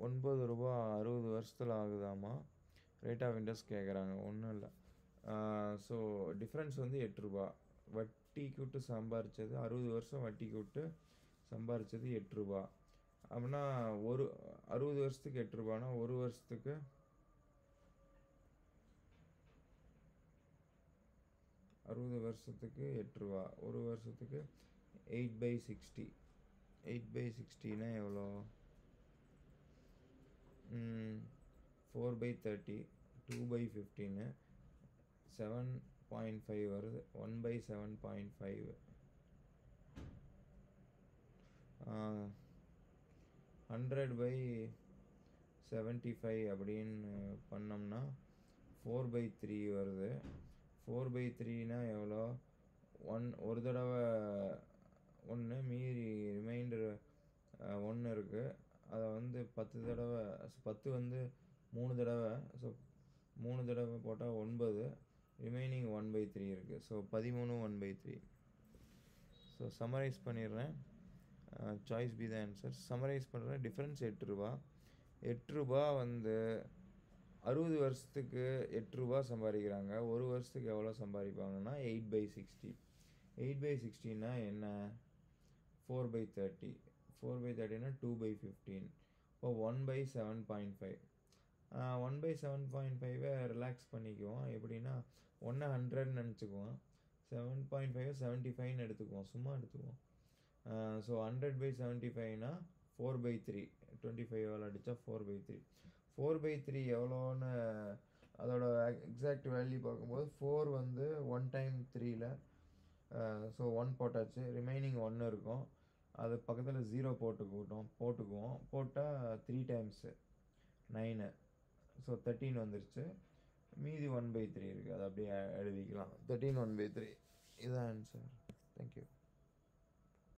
ஒன்பது ரூபா அறுபது வருஷத்தில் ஆகுதாமா ரேட் ஆஃப் இன்ட்ரெஸ்ட் கேட்குறாங்க ஒன்றும் இல்லை ஸோ டிஃப்ரென்ஸ் வந்து எட்டு ரூபா வட்டிக்கு விட்டு சம்பாரித்தது அறுபது வருஷம் வட்டிக்கு விட்டு சம்பாரித்தது எட்டு ரூபா அப்படின்னா ஒரு அறுபது வருஷத்துக்கு எட்டு ரூபானா ஒரு வருஷத்துக்கு அறுபது வருஷத்துக்கு எட்டு ரூபா ஒரு வருஷத்துக்கு eight by sixty eight by சிக்ஸ்டினா எவ்வளோ four by thirty two by ஃபிஃப்டீனு செவன் பாயிண்ட் ஃபைவ் வருது one by seven point five hundred by seventy five அப்படின்னு பண்ணோம்னா ஃபோர் பை த்ரீ வருது ஃபோர் பை த்ரீனா எவ்வளோ ஒன் ஒரு தடவை ஒன்று மீதி ரிமைண்டர் ஒன்று இருக்குது அதை வந்து பத்து தடவை பத்து வந்து மூணு தடவை ஸோ மூணு தடவை போட்டால் ஒன்பது ரிமைனிங் ஒன் பை த்ரீ இருக்குது ஸோ பதிமூணு one by three so summarise பண்ணிடுறேன் choice B the answer summarise பண்ணுறேன் டிஃப்ரென்ஸ் எட்டு ரூபா எட்டு ரூபா வந்து அறுபது வருஷத்துக்கு எட்டு ரூபா சம்பாதிக்கிறாங்க ஒரு வருஷத்துக்கு எவ்வளோ சம்பாதிப்பாங்கன்னா eight by sixty eight by சிக்ஸ்டின்னா என்ன four by thirty four by தேர்ட்டினா டூ பை ஃபிஃப்டீன் இப்போ one by seven point five one by seven point ஃபைவை ரிலாக்ஸ் பண்ணிக்குவோம் எப்படின்னா ஒன்று ஹண்ட்ரட்னு நினச்சிக்குவோம் செவன் பாயிண்ட் ஃபைவ் செவன்ட்டி ஃபைவ்னு எடுத்துக்குவோம் சும்மா எடுத்துக்குவோம் ஸோ ஹண்ட்ரட் பை செவன்ட்டி ஃபைவ்னா four by three twenty five அடித்தா four by three four by three எவ்வளோன்னு அதோட எக்ஸாக்ட் வேல்யூ பார்க்கும்போது ஃபோர் வந்து ஒன் டைம் த்ரீயில் ஸோ ஒன் போட்டாச்சு ரிமைனிங் ஒன்று இருக்கும் அது பக்கத்தில் ஜீரோ போட்டுக்கிட்டோம் போட்டுக்குவோம் போட்டால் three times nine so thirteen வந்துருச்சு மீதி ஒன் பை த்ரீ இருக்குது அதை அப்படியே எழுதிக்கலாம் தேர்ட்டீன் ஒன் பை த்ரீ இதுதான் ஆன்சர் தேங்க்யூ